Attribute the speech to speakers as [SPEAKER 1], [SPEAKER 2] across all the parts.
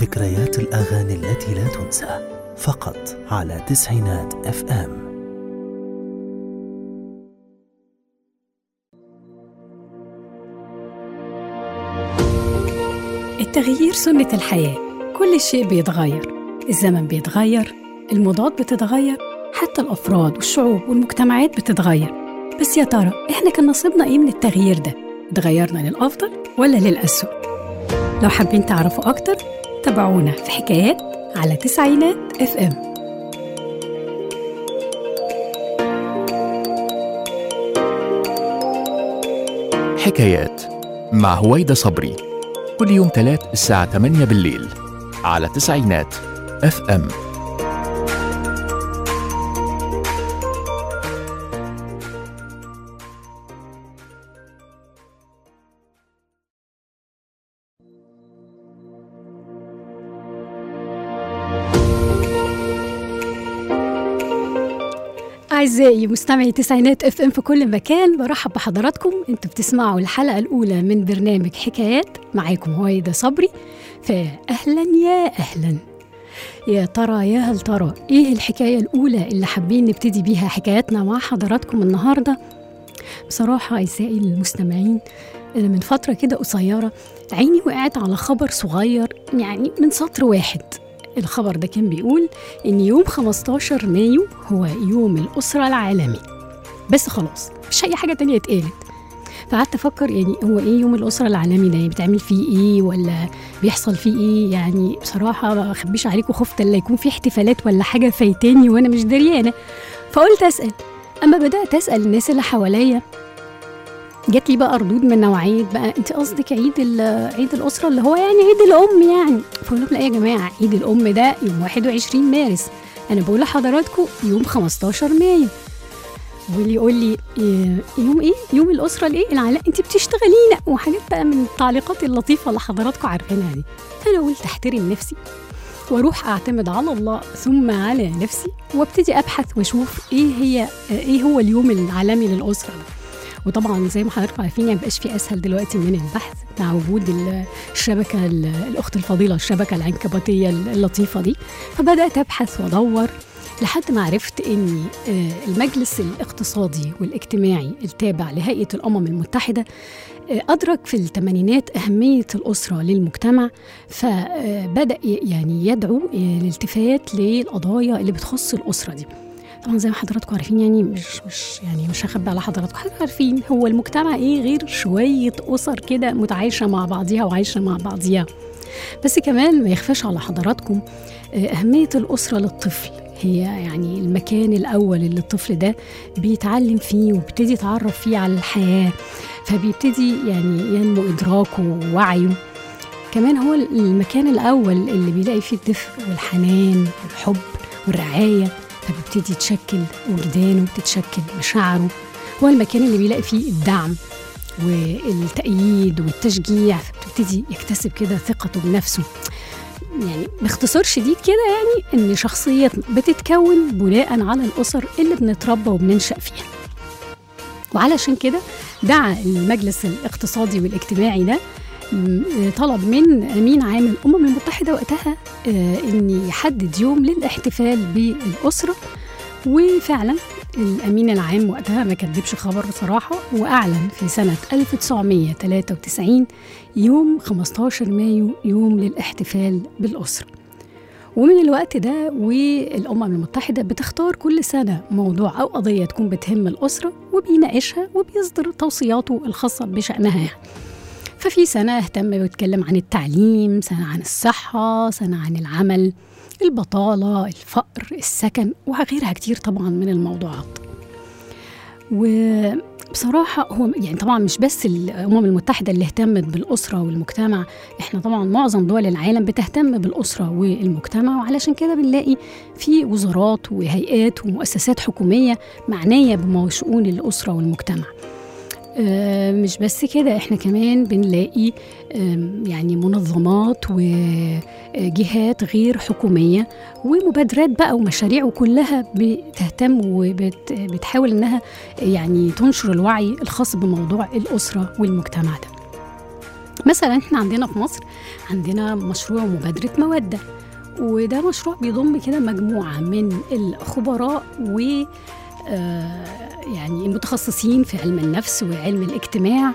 [SPEAKER 1] ذكريات الأغاني التي لا تنسى فقط على تسعينات اف ام
[SPEAKER 2] التغيير سنة الحياة كل شيء بيتغير الزمن بيتغير الموضات بتتغير حتى الأفراد والشعوب والمجتمعات بتتغير بس يا ترى إحنا كان نصيبنا إيه من التغيير ده؟ اتغيرنا للأفضل ولا للأسوأ؟ لو حابين تعرفوا أكتر تابعونا في حكايات على تسعينات اف ام
[SPEAKER 3] حكايات مع هويدا صبري كل يوم تلات الساعة 8 بالليل على تسعينات اف ام
[SPEAKER 2] أعزائي مستمعي تسعينات اف ام في كل مكان برحب بحضراتكم انتوا بتسمعوا الحلقة الأولى من برنامج حكايات معاكم هويدا صبري فأهلا يا أهلا يا ترى يا هل ترى ايه الحكاية الأولى اللي حابين نبتدي بيها حكاياتنا مع حضراتكم النهاردة بصراحة أعزائي المستمعين أنا من فترة كده قصيرة عيني وقعت على خبر صغير يعني من سطر واحد الخبر ده كان بيقول إن يوم 15 مايو هو يوم الأسرة العالمي بس خلاص مش أي حاجة تانية اتقالت فقعدت أفكر يعني هو إيه يوم الأسرة العالمي ده يعني بتعمل فيه إيه ولا بيحصل فيه إيه يعني بصراحة ما أخبيش عليكم خفت إلا يكون في احتفالات ولا حاجة فايتاني وأنا مش دريانة فقلت أسأل أما بدأت أسأل الناس اللي حواليا جات لي بقى ردود من نوعيه بقى انت قصدك عيد ال- عيد الاسره اللي هو يعني عيد الام يعني فقول لهم لا يا جماعه عيد الام ده يوم 21 مارس انا بقول لحضراتكم يوم 15 مايو واللي يقول لي إيه يوم ايه يوم الاسره الايه العلاء انت بتشتغلينا وحاجات بقى من التعليقات اللطيفه اللي حضراتكم عارفينها دي انا قلت احترم نفسي واروح اعتمد على الله ثم على نفسي وابتدي ابحث واشوف ايه هي ايه هو اليوم العالمي للاسره ده وطبعا زي ما حضراتكم عارفين يعني مبقاش في اسهل دلوقتي من البحث مع وجود ال- الشبكه ال- الاخت الفضيله الشبكه العنكبوتيه اللطيفه دي فبدات ابحث وادور لحد ما عرفت ان آه، المجلس الاقتصادي والاجتماعي التابع لهيئه الامم المتحده آه، ادرك في الثمانينات اهميه الاسره للمجتمع فبدا يعني يدعو الالتفات للقضايا اللي بتخص الاسره دي طبعا زي ما حضراتكم عارفين يعني مش مش يعني مش هخبي على حضراتكم حضراتكم عارفين هو المجتمع ايه غير شويه اسر كده متعايشه مع بعضيها وعايشه مع بعضيها بس كمان ما يخفاش على حضراتكم آه، اهميه الاسره للطفل هي يعني المكان الاول اللي الطفل ده بيتعلم فيه وبيبتدي يتعرف فيه على الحياه فبيبتدي يعني ينمو ادراكه ووعيه كمان هو المكان الاول اللي بيلاقي فيه الدفء والحنان والحب والرعايه فبيبتدي يتشكل وجدانه تتشكل مشاعره هو المكان اللي بيلاقي فيه الدعم والتأييد والتشجيع فبتبتدي يكتسب كده ثقته بنفسه يعني باختصار شديد كده يعني ان شخصيتنا بتتكون بناء على الاسر اللي بنتربى وبننشا فيها وعلشان كده دعا المجلس الاقتصادي والاجتماعي ده م- طلب من امين عام الامم المتحده وقتها آه، ان يحدد يوم للاحتفال بالاسره وفعلا الامين العام وقتها ما كدبش خبر بصراحه واعلن في سنه 1993 يوم 15 مايو يوم للاحتفال بالاسره ومن الوقت ده والأمم المتحدة بتختار كل سنة موضوع أو قضية تكون بتهم الأسرة وبيناقشها وبيصدر توصياته الخاصة بشأنها يعني. ففي سنة اهتم ويتكلم عن التعليم سنة عن الصحة سنة عن العمل البطالة الفقر السكن وغيرها كتير طبعا من الموضوعات وبصراحة هو يعني طبعا مش بس الأمم المتحدة اللي اهتمت بالأسرة والمجتمع احنا طبعا معظم دول العالم بتهتم بالأسرة والمجتمع وعلشان كده بنلاقي في وزارات وهيئات ومؤسسات حكومية معنية بشؤون الأسرة والمجتمع آه، مش بس كده احنا كمان بنلاقي آم، يعني منظمات وجهات غير حكومية ومبادرات بقى ومشاريع وكلها بتهتم وبتحاول انها يعني تنشر الوعي الخاص بموضوع الأسرة والمجتمع ده مثلا احنا عندنا في مصر عندنا مشروع مبادرة مودة وده مشروع بيضم كده مجموعة من الخبراء و آه، يعني المتخصصين في علم النفس وعلم الاجتماع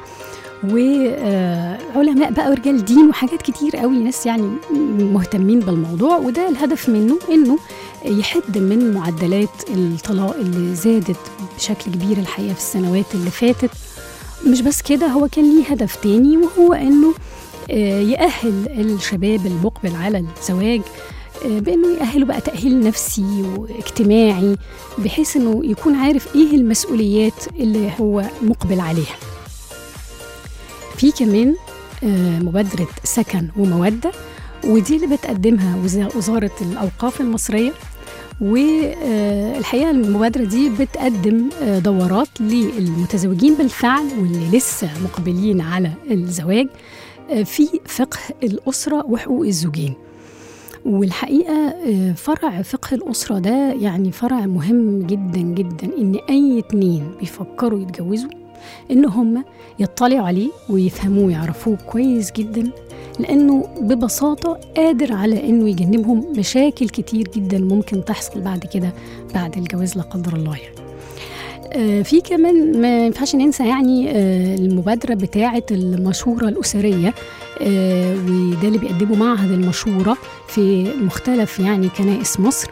[SPEAKER 2] وعلماء بقى ورجال دين وحاجات كتير قوي ناس يعني مهتمين بالموضوع وده الهدف منه انه يحد من معدلات الطلاق اللي زادت بشكل كبير الحقيقه في السنوات اللي فاتت مش بس كده هو كان ليه هدف تاني وهو انه آه، يأهل الشباب المقبل على الزواج آه، بانه يأهله بقى تأهيل نفسي واجتماعي بحيث انه يكون عارف ايه المسؤوليات اللي هو مقبل عليها في كمان آه، مبادرة سكن ومودة ودي اللي بتقدمها وزا- وزارة الأوقاف المصرية والحقيقة المبادرة دي بتقدم آه، دورات للمتزوجين بالفعل واللي لسه مقبلين على الزواج آه، في فقه الأسرة وحقوق الزوجين والحقيقة آه، فرع فقه الأسرة ده يعني فرع مهم جدا جدا إن أي اتنين بيفكروا يتجوزوا إن هم يطلعوا عليه ويفهموه ويعرفوه كويس جدا لأنه ببساطة قادر على إنه يجنبهم مشاكل كتير جدا ممكن تحصل بعد كده بعد الجواز لا قدر الله يعني. آه، في كمان ما ينفعش ننسى يعني آه، المبادرة بتاعة المشورة الأسرية آه، وده اللي بيقدمه معهد المشورة في مختلف يعني كنائس مصر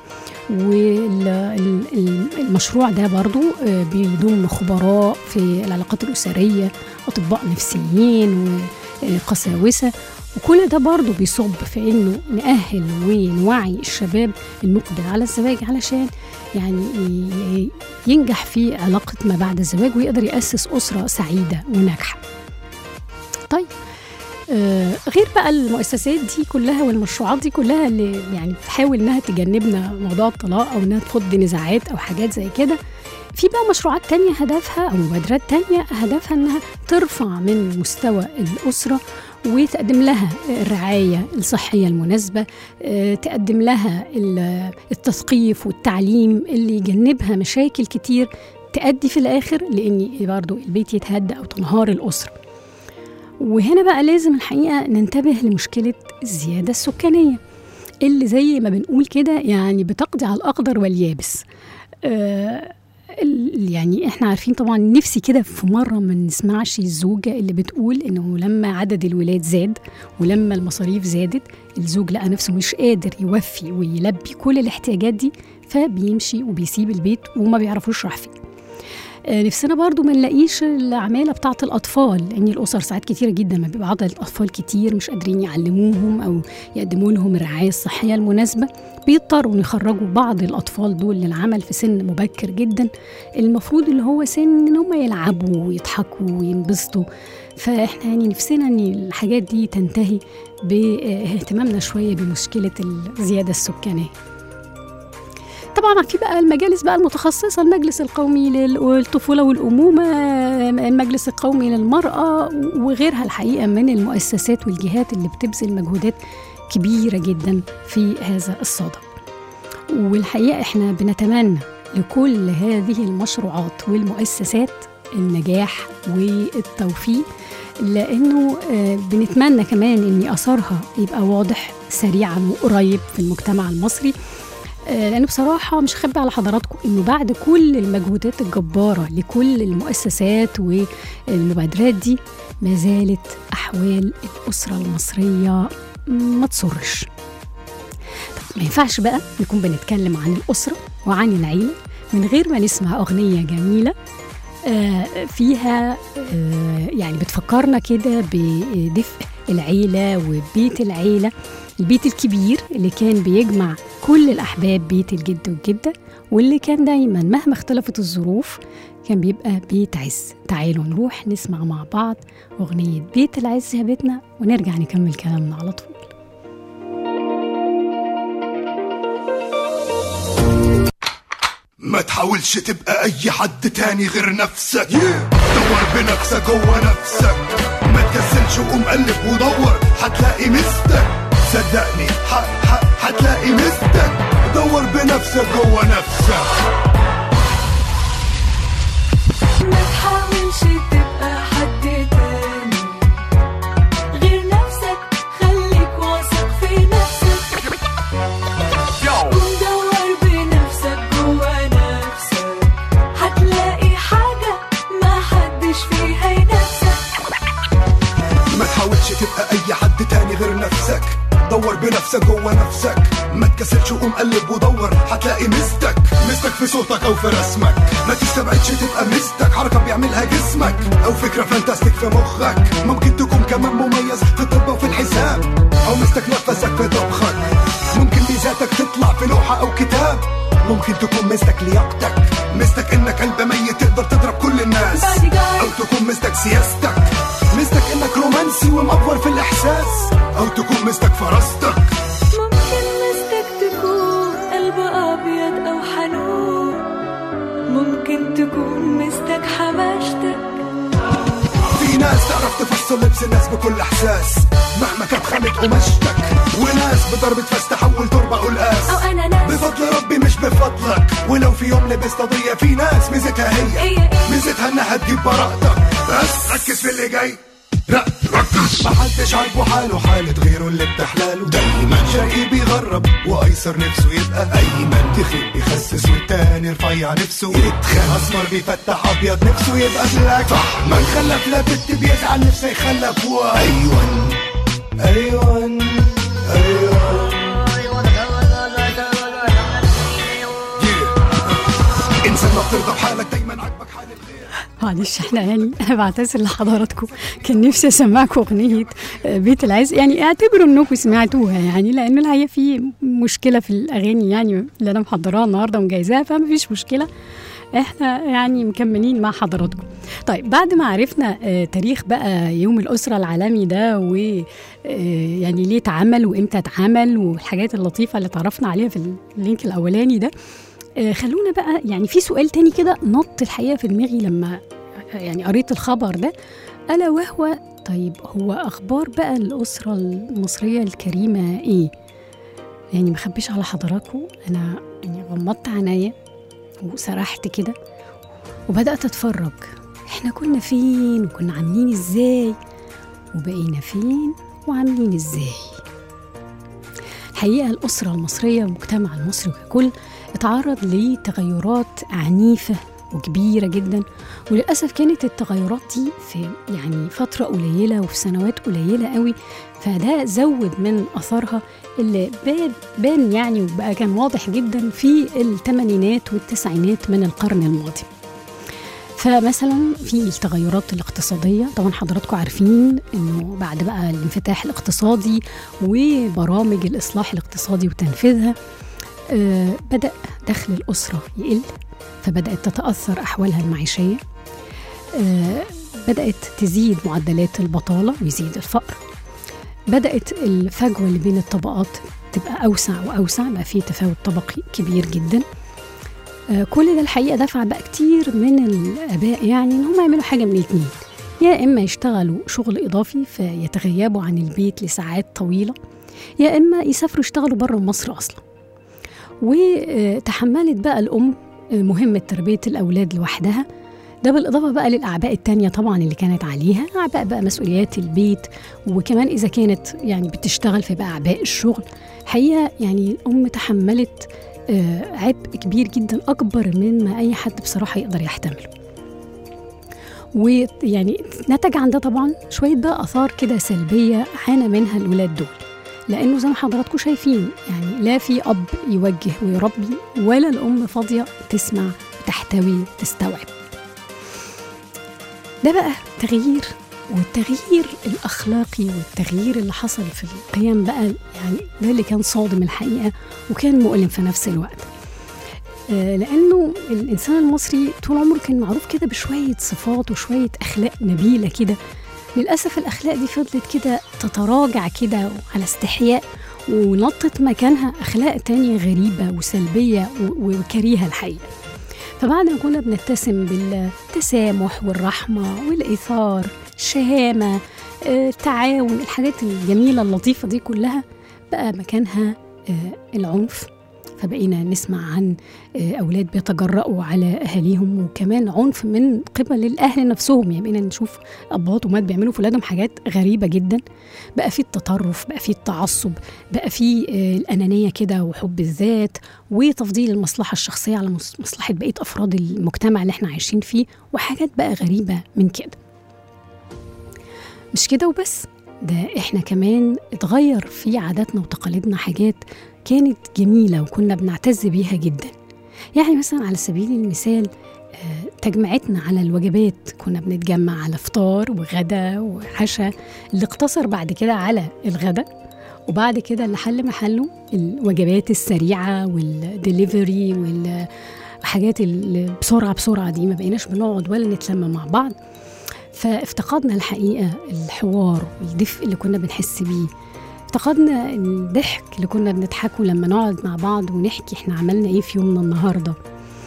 [SPEAKER 2] والمشروع ده برضو آه، بيضم خبراء في العلاقات الأسرية أطباء نفسيين وقساوسة وكل ده برضو بيصب في انه نأهل ونوعي الشباب المقبل على الزواج علشان يعني ي- ينجح في علاقة ما بعد الزواج ويقدر يأسس أسرة سعيدة وناجحة طيب آه غير بقى المؤسسات دي كلها والمشروعات دي كلها اللي يعني بتحاول انها تجنبنا موضوع الطلاق او انها تفض نزاعات او حاجات زي كده في بقى مشروعات تانية هدفها أو مبادرات تانية هدفها إنها ترفع من مستوى الأسرة وتقدم لها الرعاية الصحية المناسبة آه، تقدم لها ال- التثقيف والتعليم اللي يجنبها مشاكل كتير تأدي في الآخر لأن برضو البيت يتهدى أو تنهار الأسرة وهنا بقى لازم الحقيقة ننتبه لمشكلة الزيادة السكانية اللي زي ما بنقول كده يعني بتقضي على الأخضر واليابس آه ال- يعني احنا عارفين طبعا نفسي كده في مره ما نسمعش الزوجه اللي بتقول انه لما عدد الولاد زاد ولما المصاريف زادت الزوج لقى نفسه مش قادر يوفي ويلبي كل الاحتياجات دي فبيمشي وبيسيب البيت وما بيعرفوش راح فين آه، نفسنا برضو ما نلاقيش العمالة بتاعة الأطفال لأن الأسر ساعات كتيرة جدا ما بيبقى عدد الأطفال كتير مش قادرين يعلموهم أو يقدموا لهم الرعاية الصحية المناسبة بيضطروا يخرجوا بعض الأطفال دول للعمل في سن مبكر جدا المفروض اللي هو سن إن هم يلعبوا ويضحكوا وينبسطوا فإحنا يعني نفسنا إن الحاجات دي تنتهي باهتمامنا شوية بمشكلة الزيادة السكانية طبعا في بقى المجالس بقى المتخصصه المجلس القومي للطفوله والامومه المجلس القومي للمراه وغيرها الحقيقه من المؤسسات والجهات اللي بتبذل مجهودات كبيره جدا في هذا الصدد والحقيقه احنا بنتمنى لكل هذه المشروعات والمؤسسات النجاح والتوفيق لانه آه، بنتمنى كمان ان اثرها يبقى واضح سريعا وقريب في المجتمع المصري آه، لأن بصراحة مش هخبي على حضراتكم إنه بعد كل المجهودات الجبارة لكل المؤسسات والمبادرات دي ما زالت أحوال الأسرة المصرية ما تسرش طب ما ينفعش بقى نكون بنتكلم عن الأسرة وعن العيلة من غير ما نسمع أغنية جميلة آه، فيها آه، يعني بتفكرنا كده بدفء العيلة وبيت العيلة البيت الكبير اللي كان بيجمع كل الأحباب بيت الجد والجدة واللي كان دايما مهما اختلفت الظروف كان بيبقى بيت عز تعالوا نروح نسمع مع بعض أغنية بيت العز يا بيتنا ونرجع نكمل كلامنا على طول
[SPEAKER 4] ما تحاولش تبقى اي حد تاني غير نفسك دور بنفسك جوه نفسك ما تكسلش وقوم قلب ودور هتلاقي مستك صدقني ح- ح- هتلاقي مستك دور بنفسك جوه نفسك
[SPEAKER 5] ما تحاولش تبقى حد تاني غير
[SPEAKER 4] غير نفسك دور بنفسك جوه نفسك ما تكسلش وقوم قلب ودور هتلاقي مستك مستك في صوتك او في رسمك ما تستبعدش تبقى مستك حركه بيعملها جسمك او فكره فانتاستيك في مخك ممكن تكون كمان مميز في الطب وفي الحساب او مستك نفسك في طبخك ممكن ميزاتك تطلع في لوحه او كتاب ممكن تكون مستك لياقتك مستك انك قلب ميت تقدر تضرب كل الناس او تكون مستك سياستك مستك انك رومانسي ومأفور في الاحساس او تكون مستك فراستك
[SPEAKER 5] ممكن مستك تكون قلب أبيض أو حنون ممكن تكون مستك حماشتك
[SPEAKER 4] في ناس تعرف تفصل لبس الناس بكل احساس مهما كانت خانت قماشتك وناس بضربة فاس تحول تربة قلقاس
[SPEAKER 5] أو أنا ناس
[SPEAKER 4] بفضل ربي مش بفضلك ولو في يوم لبست قضية في ناس ميزتها هي
[SPEAKER 5] هي إيه؟
[SPEAKER 4] ميزتها انها تجيب براءتك بس ركز في اللي جاي لا ركز محدش عاجبه حاله حالة غيره اللي بتحلاله دايما شقي بيغرب وايسر نفسه يبقى ايمن تخيل بيخسس والتاني رفيع نفسه يتخان اسمر بيفتح ابيض نفسه يبقى بلاك صح من خلف لا بت بيزعل نفسه يخلف و ايوان ايوان ايوان Yeah. انسان ما بترضى بحالك دايما عاجبك حال الغير
[SPEAKER 2] معلش احنا يعني انا بعتذر لحضراتكم كان نفسي اسمعكم اغنيه آه، بيت العز يعني اعتبروا انكم سمعتوها يعني لان الحقيقه في مشكله في الاغاني يعني اللي انا محضراها النهارده ومجهزاها فما فيش مشكله احنا يعني مكملين مع حضراتكم طيب بعد ما عرفنا آه، تاريخ بقى يوم الاسره العالمي ده و آه، يعني ليه اتعمل وامتى اتعمل والحاجات اللطيفه اللي تعرفنا عليها في اللينك الاولاني ده آه، خلونا بقى يعني في سؤال تاني كده نط الحقيقه في دماغي لما يعني قريت الخبر ده الا وهو طيب هو اخبار بقى الاسره المصريه الكريمه ايه يعني ما اخبيش على حضراتكم انا يعني غمضت عينيا وسرحت كده وبدات اتفرج احنا كنا فين وكنا عاملين ازاي وبقينا فين وعاملين ازاي الحقيقه الاسره المصريه والمجتمع المصري ككل اتعرض لتغيرات عنيفه وكبيره جدا وللاسف كانت التغيرات دي في يعني فتره قليله وفي سنوات قليله قوي فده زود من اثرها اللي بان بان يعني وبقى كان واضح جدا في الثمانينات والتسعينات من القرن الماضي فمثلا في التغيرات الاقتصادية طبعا حضراتكم عارفين انه بعد بقى الانفتاح الاقتصادي وبرامج الاصلاح الاقتصادي وتنفيذها آه بدأ دخل الأسرة يقل فبدأت تتأثر أحوالها المعيشية آه بدأت تزيد معدلات البطالة ويزيد الفقر بدأت الفجوة اللي بين الطبقات تبقى أوسع وأوسع بقى في تفاوت طبقي كبير جدا آه كل ده الحقيقة دفع بقى كتير من الآباء يعني إن هم يعملوا حاجة من الاتنين يا إما يشتغلوا شغل إضافي فيتغيبوا عن البيت لساعات طويلة يا إما يسافروا يشتغلوا بره مصر أصلا وتحملت بقى الأم مهمة تربية الأولاد لوحدها ده بالإضافة بقى للأعباء التانية طبعا اللي كانت عليها أعباء بقى مسؤوليات البيت وكمان إذا كانت يعني بتشتغل فبقى أعباء الشغل حقيقة يعني الأم تحملت آه، عبء كبير جدا أكبر من ما أي حد بصراحة يقدر يحتمله ويعني نتج عن ده طبعا شوية بقى آثار كده سلبية عانى منها الولاد دول لانه زي ما حضراتكم شايفين يعني لا في اب يوجه ويربي ولا الام فاضيه تسمع وتحتوي وتستوعب ده بقى تغيير والتغيير الاخلاقي والتغيير اللي حصل في القيم بقى يعني ده اللي كان صادم الحقيقه وكان مؤلم في نفس الوقت آه، لانه الانسان المصري طول عمره كان معروف كده بشويه صفات وشويه اخلاق نبيله كده للأسف الأخلاق دي فضلت كده تتراجع كده على استحياء ونطت مكانها أخلاق تانية غريبة وسلبية و- وكريهة الحقيقة فبعد ما كنا بنتسم بالتسامح والرحمة والإيثار الشهامة آه، التعاون الحاجات الجميلة اللطيفة دي كلها بقى مكانها آه، العنف فبقينا نسمع عن آه، أولاد بيتجرأوا على أهاليهم وكمان عنف من قبل الأهل نفسهم يعني بقينا نشوف أبهات وأمهات بيعملوا في ولادهم حاجات غريبة جدا بقى في التطرف بقى في التعصب بقى في آه، الأنانية كده وحب الذات وتفضيل المصلحة الشخصية على مص- مصلحة بقية أفراد المجتمع اللي احنا عايشين فيه وحاجات بقى غريبة من كده مش كده وبس ده احنا كمان اتغير في عاداتنا وتقاليدنا حاجات كانت جميلة وكنا بنعتز بيها جدا يعني مثلا على سبيل المثال آه، تجمعتنا على الوجبات كنا بنتجمع على فطار وغدا وعشاء اللي اقتصر بعد كده على الغدا وبعد كده اللي حل محله الوجبات السريعة والدليفري والحاجات اللي بسرعة بسرعة دي ما بقيناش بنقعد ولا نتلم مع بعض فافتقدنا الحقيقة الحوار والدفء اللي كنا بنحس بيه افتقدنا الضحك اللي كنا بنضحكه لما نقعد مع بعض ونحكي احنا عملنا ايه في يومنا النهارده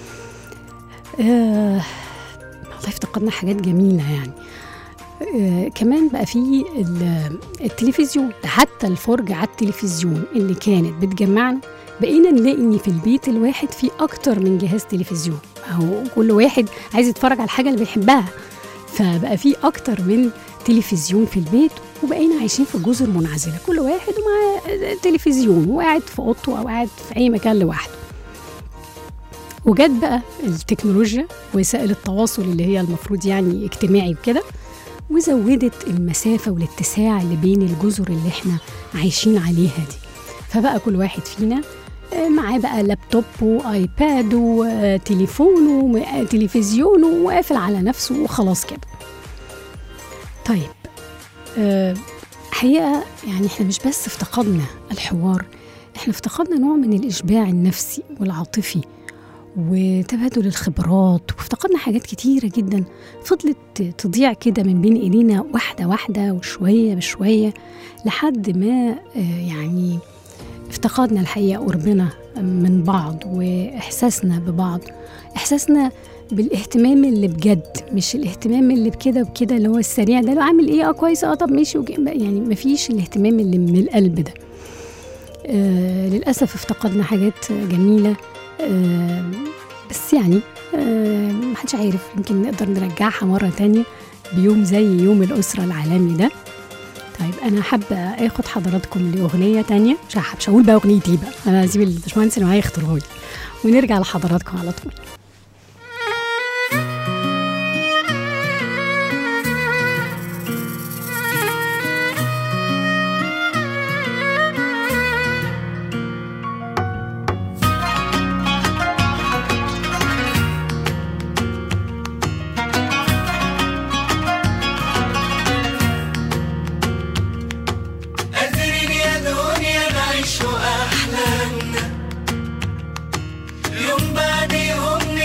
[SPEAKER 2] آه والله افتقدنا حاجات جميلة يعني آه كمان بقى في ال- التلفزيون ده حتى الفرجة على التلفزيون اللي كانت بتجمعنا بقينا نلاقي ان في البيت الواحد في اكتر من جهاز تلفزيون او كل واحد عايز يتفرج على الحاجة اللي بيحبها فبقى في اكتر من تلفزيون في البيت وبقينا عايشين في جزر منعزلة كل واحد ومعاه تلفزيون وقاعد في اوضته او قاعد في اي مكان لوحده وجت بقى التكنولوجيا وسائل التواصل اللي هي المفروض يعني اجتماعي وكده وزودت المسافة والاتساع اللي بين الجزر اللي احنا عايشين عليها دي فبقى كل واحد فينا آه، معاه بقى لابتوب وايباد وتليفونه وتلفزيونه وقافل على نفسه وخلاص كده طيب آه، حقيقة يعني احنا مش بس افتقدنا الحوار احنا افتقدنا نوع من الإشباع النفسي والعاطفي وتبادل الخبرات وافتقدنا حاجات كتيرة جدا فضلت تضيع كده من بين ايدينا واحدة واحدة وشوية بشوية لحد ما آه، يعني افتقدنا الحقيقة قربنا من بعض وإحساسنا ببعض إحساسنا بالاهتمام اللي بجد مش الاهتمام اللي بكده وبكده اللي هو السريع ده لو عامل ايه اه كويس اه طب ماشي وك- يعني مفيش الاهتمام اللي من القلب ده آه للأسف افتقدنا حاجات جميلة آه بس يعني آه محدش عارف يمكن نقدر نرجعها مرة تانية بيوم زي يوم الأسرة العالمي ده طيب أنا حابة آخد حضراتكم لأغنية تانية مش هح- مش هقول بقى أغنيتي بقى أنا هسيب الباشمهندس اللي معايا يختارها لي ونرجع لحضراتكم على طول
[SPEAKER 6] قادرين يا دنيا نعيش أحلامنا يوم بعد يوم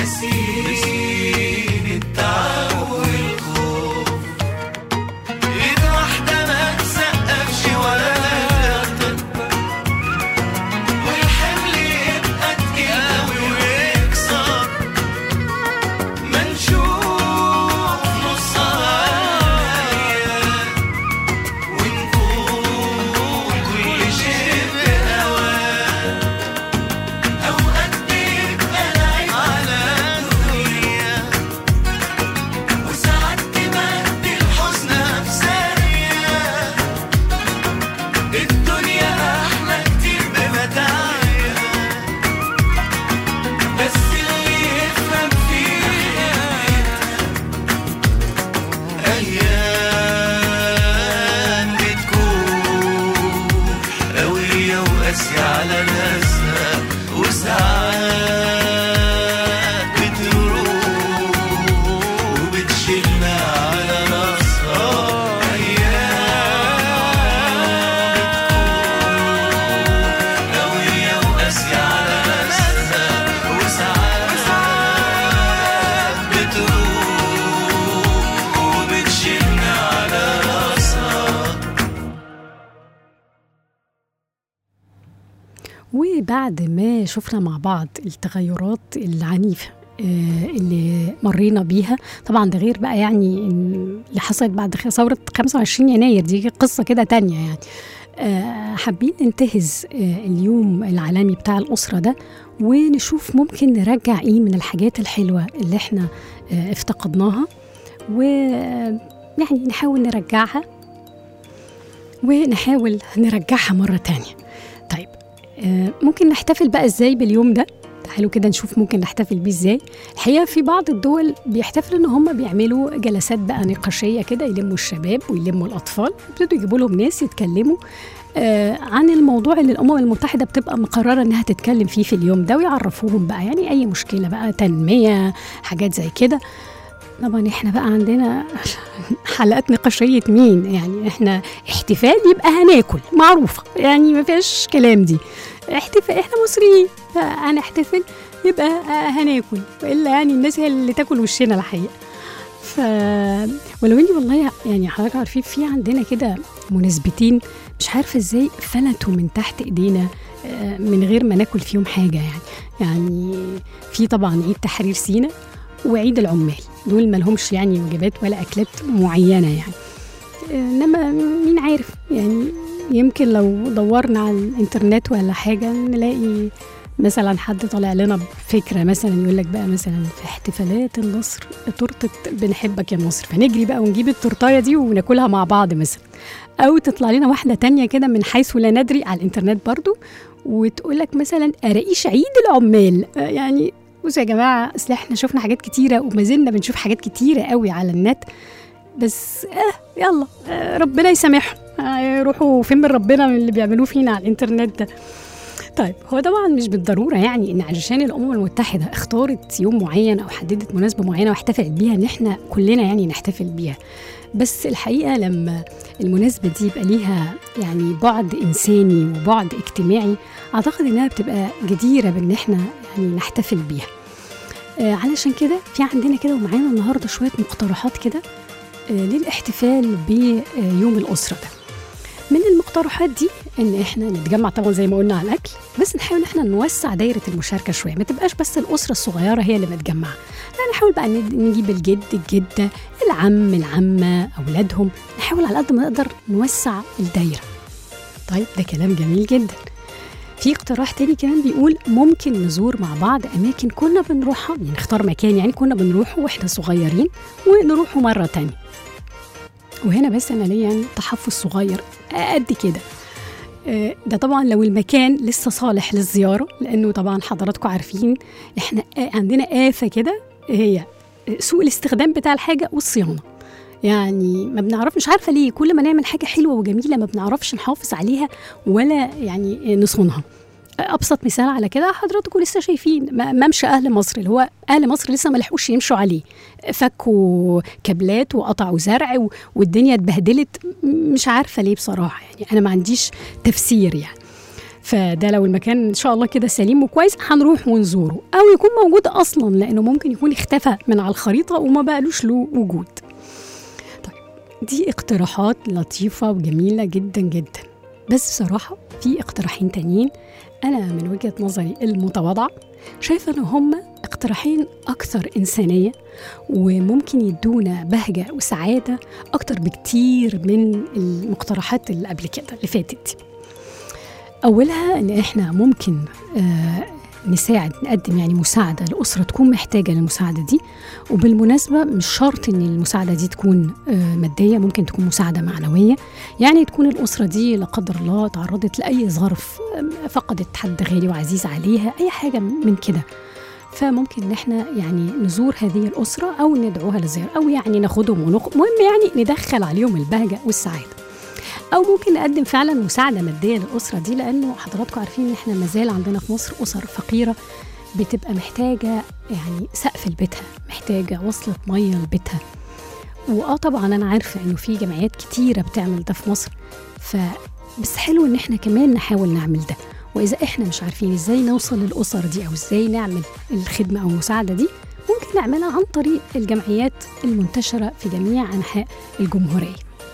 [SPEAKER 6] ناسين التعب والخوف ايد واحدة ما تسقفش ولا تكبر والحمل يبقى تقيل أوي ويكسر ما نشوف نصايا ونقول كل شيء بهواه أوقات بيبقى العيب على الدنيا وساعات تبدي الحزن أفسانية الدنيا أحلى كتير بمتاعها بس اللي يفهم فيها أيام بتكون قوية وقاسية على ناسها وساعات بتروح وبتشيلنا على راسها أيام بتكون قوية وقاسية على ناسها وساعات بتروح وبتشيلنا على راسها
[SPEAKER 2] وبعد ما شفنا مع بعض التغيرات العنيفة آه، اللي مرينا بيها طبعا ده غير بقى يعني إن اللي حصلت بعد خ- ثورة 25 يناير دي قصة كده تانية يعني آه، حابين ننتهز آه، اليوم العالمي بتاع الأسرة ده ونشوف ممكن نرجع إيه من الحاجات الحلوة اللي إحنا آه، افتقدناها ويعني نحاول نرجعها ونحاول نرجعها مرة تانية طيب آه، ممكن نحتفل بقى ازاي باليوم ده تعالوا كده نشوف ممكن نحتفل بيه ازاي الحقيقه في بعض الدول بيحتفلوا ان هم بيعملوا جلسات بقى نقاشيه كده يلموا الشباب ويلموا الاطفال يبتدوا يجيبوا لهم ناس يتكلموا آه عن الموضوع اللي الامم المتحده بتبقى مقرره انها تتكلم فيه في اليوم ده ويعرفوهم بقى يعني اي مشكله بقى تنميه حاجات زي كده طبعا احنا بقى عندنا حلقات نقاشيه مين يعني احنا احتفال يبقى هناكل معروفه يعني ما فيهاش كلام دي احتفال احنا مصريين هنحتفل يبقى هناكل والا يعني الناس هي اللي تاكل وشنا الحقيقه ف ولو اني والله يعني حضرتك عارفين في عندنا كده مناسبتين مش عارفه ازاي فلتوا من تحت ايدينا آه، من غير ما ناكل فيهم حاجه يعني يعني في طبعا عيد تحرير سينا وعيد العمال دول ما لهمش يعني وجبات ولا اكلات معينه يعني انما مين عارف يعني يمكن لو دورنا على الانترنت ولا حاجه نلاقي مثلا حد طالع لنا بفكره مثلا يقول لك بقى مثلا في احتفالات النصر تورته بنحبك يا مصر فنجري بقى ونجيب التورتايه دي وناكلها مع بعض مثلا او تطلع لنا واحده تانية كده من حيث لا ندري على الانترنت برضو وتقول لك مثلا قراقيش عيد العمال آه يعني بصوا يا جماعه اصل احنا شفنا حاجات كتيره وما زلنا بنشوف حاجات كتيره قوي على النت بس اه يلا آه ربنا يسامحهم آه يروحوا فين من ربنا من اللي بيعملوه فينا على الانترنت ده طيب هو طبعا مش بالضروره يعني ان علشان الامم المتحده اختارت يوم معين او حددت مناسبه معينه واحتفلت بيها ان احنا كلنا يعني نحتفل بيها بس الحقيقه لما المناسبه دي يبقى ليها يعني بعد انساني وبعد اجتماعي اعتقد انها بتبقى جديره بان احنا يعني نحتفل بيها آه علشان كده في عندنا كده ومعانا النهارده شويه مقترحات كده آه للاحتفال بيوم الاسره ده من المقترحات دي ان احنا نتجمع طبعا زي ما قلنا على الاكل بس نحاول ان احنا نوسع دايره المشاركه شويه ما تبقاش بس الاسره الصغيره هي اللي متجمعه لا نحاول بقى ند- نجيب الجد الجده العم العمه اولادهم نحاول على قد ما نقدر نوسع الدايره طيب ده كلام جميل جدا في اقتراح تاني كمان بيقول ممكن نزور مع بعض اماكن كنا بنروحها يعني نختار مكان يعني كنا بنروحه واحنا صغيرين ونروحه مره تانية وهنا بس انا ليا يعني تحفظ صغير قد كده آه، ده طبعا لو المكان لسه صالح للزياره لانه طبعا حضراتكم عارفين احنا آه، عندنا آفة كده هي سوء الاستخدام بتاع الحاجه والصيانه يعني ما بنعرف مش عارفه ليه كل ما نعمل حاجه حلوه وجميله ما بنعرفش نحافظ عليها ولا يعني نصونها ابسط مثال على كده حضراتكم لسه شايفين م- ممشى اهل مصر اللي هو اهل مصر لسه ما لحقوش يمشوا عليه فكوا كابلات وقطعوا زرع و- والدنيا اتبهدلت م- مش عارفه ليه بصراحه يعني انا ما عنديش تفسير يعني فده لو المكان ان شاء الله كده سليم وكويس هنروح ونزوره او يكون موجود اصلا لانه ممكن يكون اختفى من على الخريطه وما بقالوش له وجود طيب دي اقتراحات لطيفه وجميله جدا جدا بس بصراحه في اقتراحين تانيين انا من وجهه نظري المتواضعه شايفه ان هم اقتراحين اكثر انسانيه وممكن يدونا بهجه وسعاده اكتر بكتير من المقترحات اللي قبل كده اللي فاتت دي اولها ان احنا ممكن آه نساعد نقدم يعني مساعده لاسره تكون محتاجه للمساعده دي وبالمناسبه مش شرط ان المساعده دي تكون آه ماديه ممكن تكون مساعده معنويه يعني تكون الاسره دي لا قدر الله تعرضت لاي ظرف آه، فقدت حد غالي وعزيز عليها اي حاجه من كده فممكن ان احنا يعني نزور هذه الاسره او ندعوها لزياره او يعني ناخدهم ونخ... المهم يعني ندخل عليهم البهجه والسعاده او ممكن نقدم فعلا مساعده ماديه للاسره دي لانه حضراتكم عارفين ان احنا مازال عندنا في مصر اسر فقيره بتبقى محتاجه يعني سقف لبيتها محتاجه وصله ميه لبيتها واه طبعا انا عارفه انه في جمعيات كتيره بتعمل ده في مصر ف بس حلو ان احنا كمان نحاول نعمل ده واذا احنا مش عارفين ازاي نوصل للاسر دي او ازاي نعمل الخدمه او المساعده دي ممكن نعملها عن طريق الجمعيات المنتشره في جميع انحاء الجمهوريه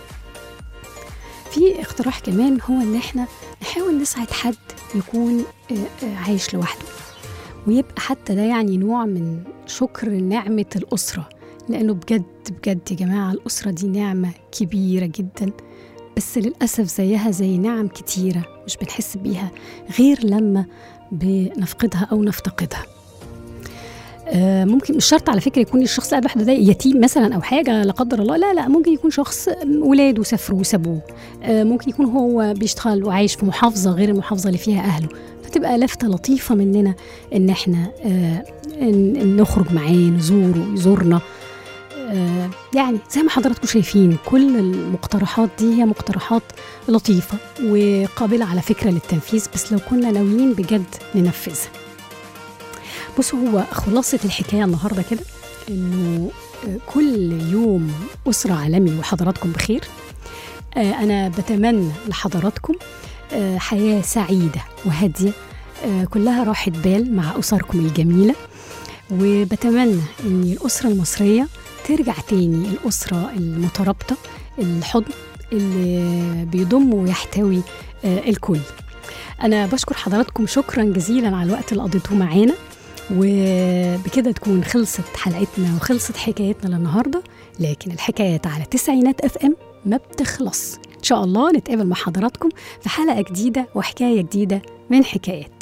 [SPEAKER 2] في اقتراح كمان هو ان احنا نحاول نساعد حد يكون آه، آه، عايش لوحده ويبقى حتى ده يعني نوع من شكر نعمة الأسرة لأنه بجد بجد يا جماعة الأسرة دي نعمة كبيرة جدا بس للأسف زيها زي نعم كتيرة مش بنحس بيها غير لما بنفقدها أو نفتقدها آه، ممكن مش شرط على فكره يكون الشخص قاعد لوحده ده يتيم مثلا او حاجه لا قدر الله لا لا ممكن يكون شخص ولاده سافروا وسابوه آه، ممكن يكون هو بيشتغل وعايش في محافظه غير المحافظه اللي فيها اهله فتبقى لفته لطيفه مننا ان احنا آه، إن إن نخرج معاه نزوره يزورنا آه، يعني زي ما حضراتكم شايفين كل المقترحات دي هي مقترحات لطيفه وقابله على فكره للتنفيذ بس لو كنا ناويين بجد ننفذها بصوا هو خلاصة الحكاية النهاردة كده إنه آه، كل يوم أسرة عالمي وحضراتكم بخير آه، أنا بتمنى لحضراتكم آه، حياة سعيدة وهادية آه، كلها راحة بال مع أسركم الجميلة وبتمنى إن الأسرة المصرية ترجع تاني الأسرة المترابطة الحضن اللي بيضم ويحتوي آه، الكل أنا بشكر حضراتكم شكرا جزيلا على الوقت اللي قضيتوه معانا وبكده تكون خلصت حلقتنا وخلصت حكايتنا للنهارده لكن الحكايات على تسعينات اف ام ما بتخلص ان شاء الله نتقابل مع حضراتكم في حلقه جديده وحكايه جديده من حكايات